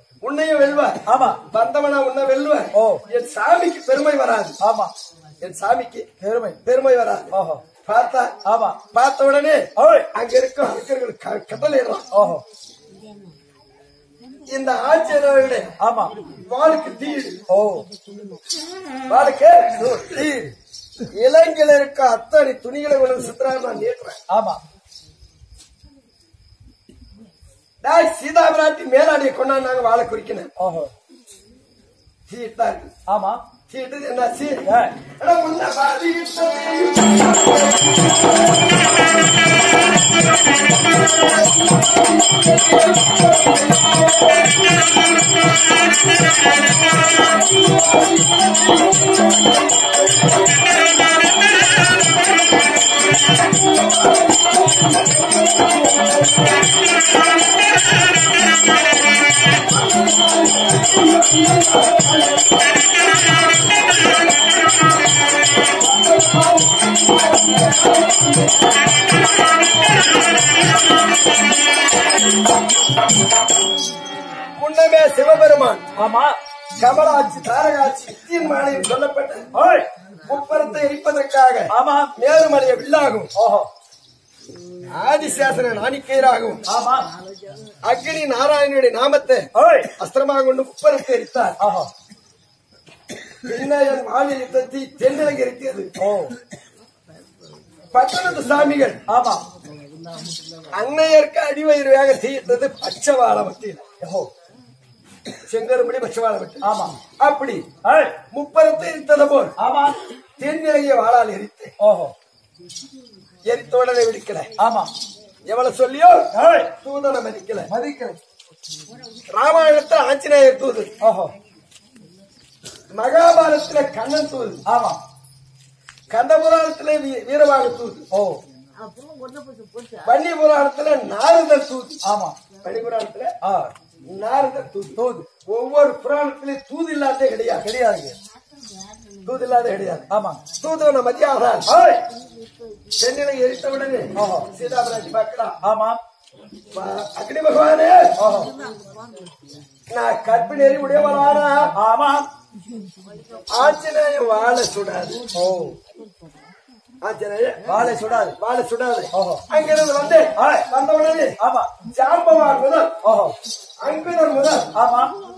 உன்னையும் வெல்வார் ஆமா வந்தவனா உன்னை வெல்லுவார் ஓ. என் சாமிக்கு பெருமை வராது ஆமா என் சாமிக்கு பெருமை பெருமை வராது ஓஹோ பார்த்தா ஆமா பார்த்த உடனே ஓய் அங்க இருக்கும் அரக்கர்கள் க- கட்டளையிடுறான் ஓஹோ இந்த ஆட்சியர்களுடைய ஆமா வாளுக்கு தீடு ஓ வாளுக்கு தீடு இளைஞருக்கு அத்தனை துணிகளை கொண்டு சுத்துறாரு நான் நீட்டுறேன் ஆமா டேய், சீதா பிராட்டி மேலாடியை கொண்டாண்டாங்க வாழை குறிக்கணும் ஓஹோ சீட் தான் இருக்கு ஆமா சீட்டு என்ன சீ ஏய், எடா, உன்னை பாதித்த முன்னமே சிவபெருமான் ஆமா கமலாட்சி தாரகாட்சி நித்தியன் மாலையில் சொல்லப்பட்ட ஓய் முப்பரத்தை எரிப்பதற்காக ஆமா மேருமலைய வில்லாகும் ஓஹோ ஆதிசேசன நாணிக்கையராகவும் ஆமா அக்னி நாராயணனுடைய நாமத்தை ஓய் அஸ்திரமாக கொண்டு முப்பரத்தை எரித்தார் ஓஹோ பின்னையன் வாழை யுத்தத்தை தென்னிலங்கை எரித்தது ஓ பட்டணத்து சாமிகள் ஆமா அன்னையருக்கு அடிவயிறாக தீர்த்தது பச்சைவாழ மத்தியில் ஓஹோ செங்கரும்படி பச்சைவாழ மட்டி ஆமா அப்படி ஏய் முப்பரத்தை எரித்தது போல் ஆமா தென்னிலங்கிய வாழால் எரித்து ஓஹோ எரித்த உடனே விடுக்கல ஆமா எவ்வளவு சொல்லியோ ஏய் தூதனை மதிக்கல மதிக்கிறேன் ராமாயணத்துல ஆஞ்சநேயர் தூது ஓஹோ மகாபாரதத்துல கண்ணன் தூது ஆமா கந்த புராணத்துல வீ- வீரவாக தூது ஓ வன்னி புராணத்துல நாரதர் தூது ஆமா வன்னி புராணத்துல ஆ நாரதர் தூது தோது ஒவ்வொரு புராணத்திலையும் தூது இல்லாதே கிடையாது கிடையாது தூது இல்லாத கிடையாது ஆமா தூதுவன மதியாகிறார் ஏய் சென்னையில எரித்த உடனே ஓஹோ. சீதாபராஜ் பார்க்கிறா ஆமா வா- அக்னி பகவானே ஓஹோ நான் கற்பினேறி உடையவளானா ஆமா ஆஞ்சநேய வாழ சுடாது ஓ ஆஞ்சநேய வாழை சுடாது வாழ சுடாது ஓஹோ. அங்கிருந்து வந்து ஏய். வந்த உடனே ஆமா ஜாம்பவான் முதல் ஓஹோ அங்குதர் முதல் ஆமா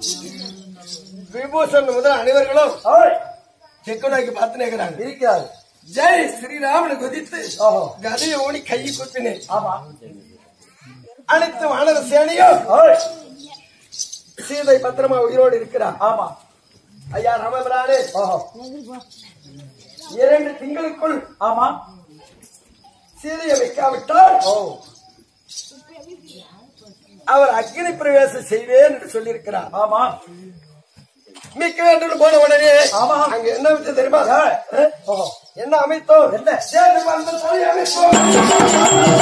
விபூஷன் முதல் அனைவர்களும் ஏய் தெற்கு நோக்கி பார்த்து நிற்கிறாங்க இருக்கிறாரு ஜெய் ஸ்ரீராமன் குதித்து ஓஹோ கதையை ஓடி கையை குத்தினேன் ஆமா அனைத்து வானர சேனையும் ஏய் சீதை பத்திரமா உயிரோடு இருக்கிறார் ஆமா ஐயா ராமபிரானே ஓஹோ இரண்டு திங்களுக்குள் ஆமா சீதையை வைக்காவிட்டால் ஓ அவர் அக்னி பிரவேசம் செய்வேன் என்று சொல்லியிருக்கிறார் ஆமா மிக்க வேண்டும் போன உடனே ஆமா. அங்க என்ன வச்சு தெரியுமா ஏய். அஹ்? ஓஹோ என்ன அமைத்தோம் என்ன? சேர்ந்து வாழ்ந்த தலை அமைப்போம்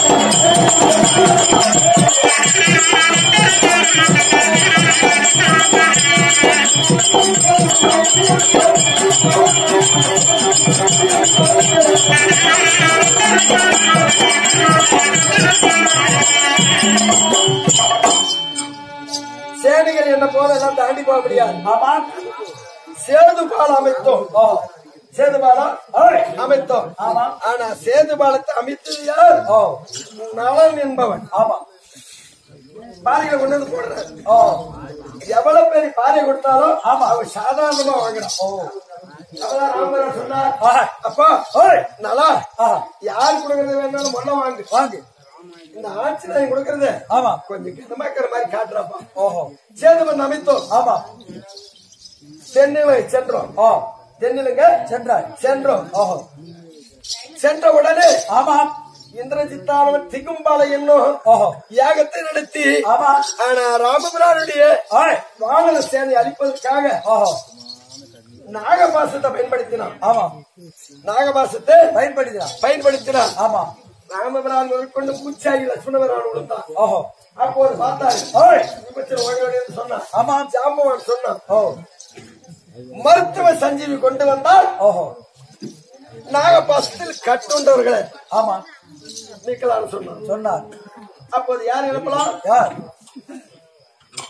சேனைகள் என்ன போல எல்லாம் தாண்டி போக முடியாது ஆமா சேது பாலம் அமைத்தோம் ஓஹோ சேது பாலம் ஏய் அமைத்தோம் ஆமா ஆனா சேது பாலத்தை அமைத்தது யார் ஓ நலன் என்பவன் ஆமா பாறைகளை கொண்டு வந்து போடுறாரு ஓ எவ்வளவு பெரிய பாறை கொடுத்தாலும் ஆமா. அவன் சாதாரணமா வாங்குறான் ஓ அப்பதான் ராமராஜ் சொன்னார் ஆஹா அப்பா ஏய் நல்லா ஆஹா யார் கொடுக்கறது வேணாலும் மொல்ல வாங்கு வாங்க இந்த ஆட்சி நான் கொடுக்கறது ஆமா கொஞ்சம் கிட்டமாக்கிற மாதிரி காட்டுறாப்பா ஓஹோ சேதுமன் அமைத்தோம் ஆமா தென்னிலை சென்றோம் ஓ தென்னிலங்க சென்றாய் சென்றோம் ஓஹோ சென்ற உடனே ஆமா இந்திரஜித்தானவன் திகும்பாலை என்னும் ஓஹோ யாகத்தை நடத்தி ஆமா ஆனா ராமபிரானுடைய ஏய் வானர சேனை அழிப்பதற்காக ஓஹோ நாகபாசத்தை பயன்படுத்தினான் ஆமா நாகபாசத்தை பயன்படுத்தினான் பயன்படுத்தினான் ஆமா ராமபிரான் முதற்கொண்டு பூச்சாகி லட்சுமணபிரான் விழுந்தான் ஓஹோ அப்போது பார்த்தாரு ஏய் விபத்தில் ஓடி ஓடி வந்து சொன்னான் ஆமா ஜாம்பவான் சொன்னான் ஓ மருத்துவ சஞ்சீவி கொண்டு வந்தால் ஓஹோ நாகபாசத்தில் கட்டுண்டவர்களை ஆமா நீக்கலாம்னு சொன்னான் சொன்னார் அப்போது யார் எழுப்பலாம் யார்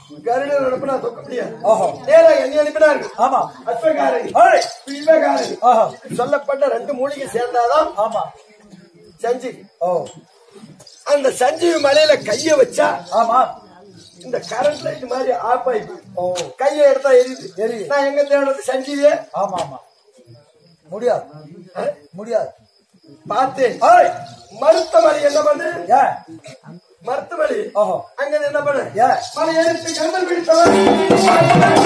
கருடர் அனுப்பினா தொக்க முடியாது ஓஹோ நேரா என்னை அனுப்பினார்கள் ஆமா அஸ்வகாரகி ஏய் விவேகாரகி ஓஹோ சொல்லப்பட்ட ரெண்டு மூலிகை சேர்ந்தாதான் ஆமா சஞ்சீவி ஓ அந்த சஞ்சீவி மலையில கைய வச்சா ஆமா இந்த கரண்ட் லைட் மாதிரி ஆஃப் ஆயிடுது ஓ கையை எடுத்தா எரியுது எரியுது. நான் எங்க தேடுறது சஞ்சீவிய ஆமா ஆமா முடியாது முடியாது பார்த்து ஏய் மருத்துவமனை என்ன பண்ணு ஏன் மருத்துவமனை ஓஹோ அங்க என்ன பண்ணு ஏன் மலை எடுத்து கந்தல் பிடித்தவன்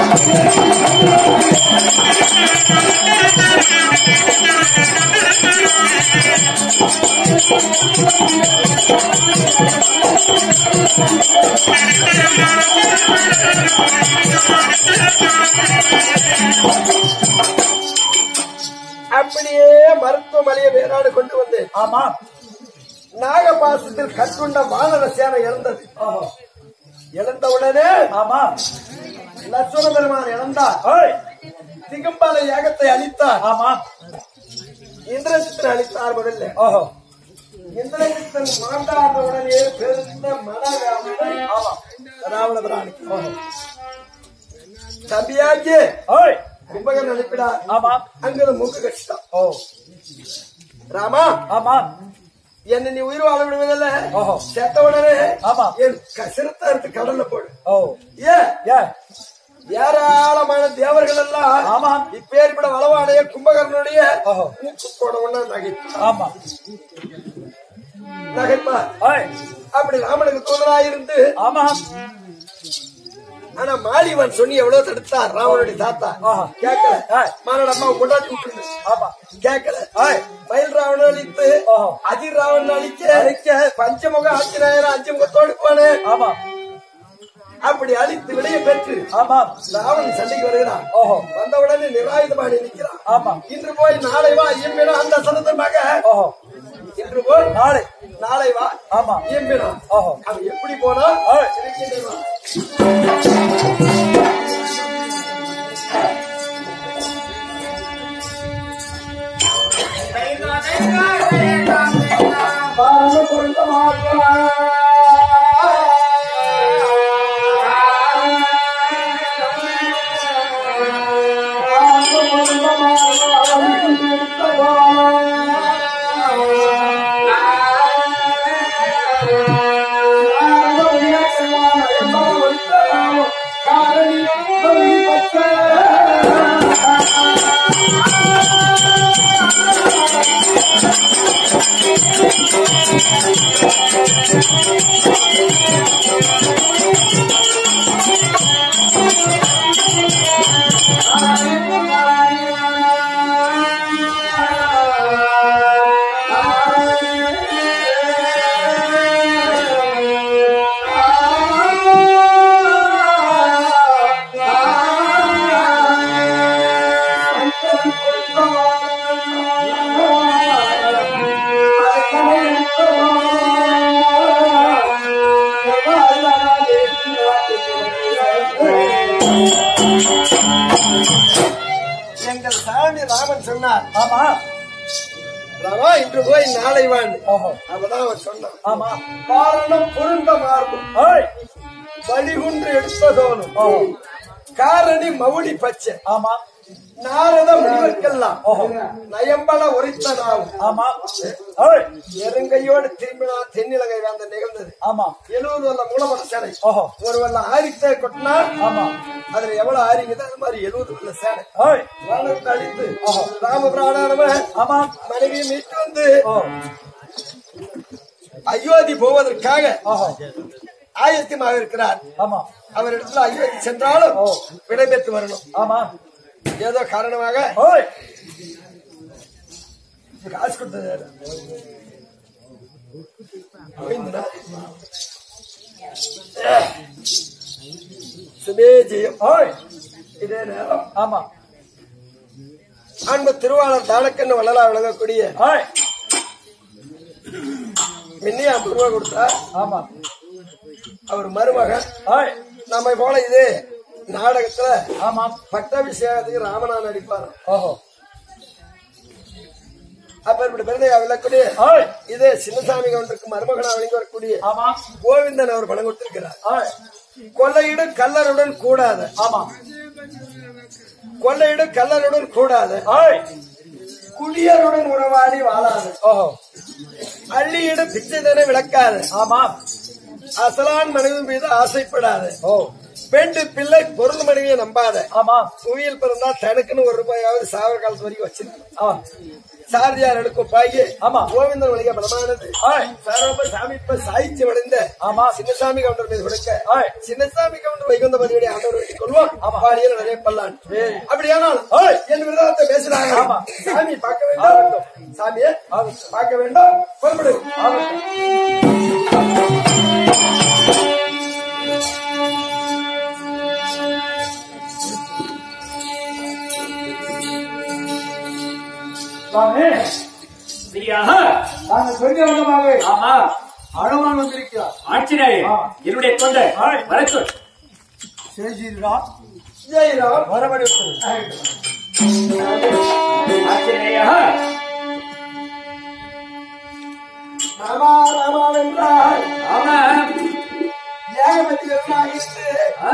அப்படியே மருத்துவமனையை வேறாடு கொண்டு வந்தேன் ஆமா நாகபாசத்தில் கட்டுண்ட வானர சேனை இறந்தது ஓஹோ இழந்த உடனே ஆமா லட்சுமண பெருமான் இழந்தார் ஏய் திகம்பால யாகத்தை அளித்தார் ஆமா இந்திரசித்தன் அளித்தார் முதல்ல ஓஹோ இந்திரசித்தன் மாண்டாத உடனே பெருந்த மனகாமனை ஆமா ராவண பிராணிக்கு ஓஹோ தம்பியாக்கி ஏய் கும்பகன் அனுப்பினார் ஆமா அங்கிருந்து மூக்கு கட்சிட்டான் ஓ ராமா ஆமா என்ன நீ உயிர் வாழ விடுவதில்ல ஓஹோ. செத்த உடனே ஆமா. என் கசிரத்தை எடுத்து கடல்ல போடு ஓ ஏன் ஏன் ஏராளமான தேவர்கள் எல்லாம் ஆமா இப்பேற்பட வளவாடைய கும்பகர்ணனுடைய ஓஹோ. மூக்கு போட ஒண்ணா நகைப்பார் ஆமா நகைப்பார் ஏய் அப்படி ராமனுக்கு தோதராயிருந்து ஆமா ஆனா மாலிவன் சொல்லி எவ்வளவு தடுத்தார் ராவனுடைய தாத்தா ஆஹா. கேட்கல ஏய். மானோட அம்மா கொண்டாடி விட்டுருந்து ஆமா கேட்கல ஏய் மயில் ராவணன் அழித்து ஓஹோ. அதிர் ராவணன் அழிக்க அழிக்க. பஞ்சமுக ஆஞ்சநாயர் அஞ்சு முகத்தோடு போனே ஆமா அப்படி அழித்து விடைய பெற்று ஆமா ராவணன் சண்டைக்கு வருகிறான் ஓஹோ வந்தவுடனே நிராயுதபாணி நிற்கிறான் ஆமா இன்று போய் நாளை வா இயம்பினா அந்த சனதமாக ஓஹோ இன்று போய் நாளை நாளை வா ஆமா இயம்பினா ஓஹோ அவன் எப்படி போனா ஏய் இருக்கின்றான். பாரத எங்கள் சாமி ராமன் சொன்னார் ஆமா ராமா இன்று போய் நாளை வாண்டு ஓஹோ அப்பதான் அவன் சொன்னான் ஆமா பாரணம் பொருந்த மார்பும் ஏய் வழிகுன்று எடுத்ததோனும் ஓ. காரணி மவுளி பச்சை ஆமா நாரத முடிவெல்லாம் ஓஹோ. நயம்பல உரைத்ததாகும் ஆமா ஏய் எருங்கையோடு திரும்பினா தென்னிலங்கை வேந்த நிகழ்ந்தது ஆமா எழுபது வல்ல மூலமட சேனை ஓஹோ ஒரு வல்ல ஆரித்த கொட்டினா ஆமா அதுல எவ்வளவு ஆரிங்குதோ அது மாதிரி எழுபது வல்ல சேனை ஏய் வானத்தை அழித்து ராம பிராணானவ ஆமா மனைவி மீட்டு வந்து ஓ அயோத்தி போவதற்காக ஓஹோ ஆயத்தமாக இருக்கிறார் ஆமா அவரிடத்துல அயோத்தி சென்றாலும் ஓ. விடைபெற்று வரணும் ஆமா ஏதோ காரணமாக ஓய் காசு கொடுத்தது யாரு? கோவிந்தனா? சுபே ஜெயம் ஓய் இதே நேரம் ஆமா அன்பு திருவாளர் தானக்கண்ணு வள்ளலா விளங்கக்கூடிய ஓய் மின்னியா ரூபா கொடுத்தா ஆமா அவர் மருமகன் ஓய் நம்மை போல இது நாடகத்துல ஆமா பட்டாபிஷேகத்துக்கு ராமனா நடிப்பார் ஓஹோ அப்பேற்பட்ட பிறந்தையா விளக்கூடிய ஓய் இதே சின்னசாமி கவுண்டருக்கு மருமகனா வழங்கி வரக்கூடிய ஆமா கோவிந்தன் அவர் பணம் கொடுத்திருக்கிறார் ஓய் கொள்ளையிடும் கல்லருடன் கூடாத ஆமா கொள்ளையிடும் கல்லருடன் கூடாத ஓய் குடியருடன் உறவாடி வாழாது ஓஹோ அள்ளியிடும் பிச்சை தர விளக்காது ஆமா அசலான் மனைவி மீது ஆசைப்படாது ஓ பெண்டு பிள்ளை பொருள் மனைவியை நம்பாத ஆமா புவியில் பிறந்தா தனக்குன்னு ஒரு ரூபாயாவது சாவர காலத்து வரைக்கும் வச்சிருக்க ஆமா சாரதியார் எடுக்கும் பாய் ஆமா. கோவிந்தன் வழிக பலமானது ஓய் சாரப்ப சாமி இப்ப சாய்ச்சி வளைந்த ஆமா சின்னசாமி கவுண்டர் மீது கொடுக்க ஓய் சின்னசாமி கவுண்டர் வைகுந்த பதிவுடைய ஆண்டவர் வேண்டிக் கொள்வோம் ஆமா. பாடியில் நிறைய பல்லான் சரி. அப்படியானால் ஓய். என் விரதத்தை பேசுறாங்க ஆமா. சாமி பார்க்க வேண்டாம் சாமியே பார்க்க வேண்டாம் புறப்படு சாமி சரியாக நாங்க சொல்லி வந்தமாக ஆமா அழகான் வந்திருக்கிறார் ஆட்சினாயே ஆ. என்னுடைய தொண்டை ஆய். வரச்சு செய்கிறா ஜெயராம் வரபடி ஆட்சினாயாக ராமா ராமா என்றால் ஆமா ஏகமதி வீரனாகிட்டு ஆ,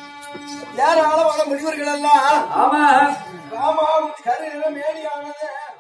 ஏராளமான முனிவர்கள் எல்லாம் ஆமா ராமாவும் கரு மேனியானது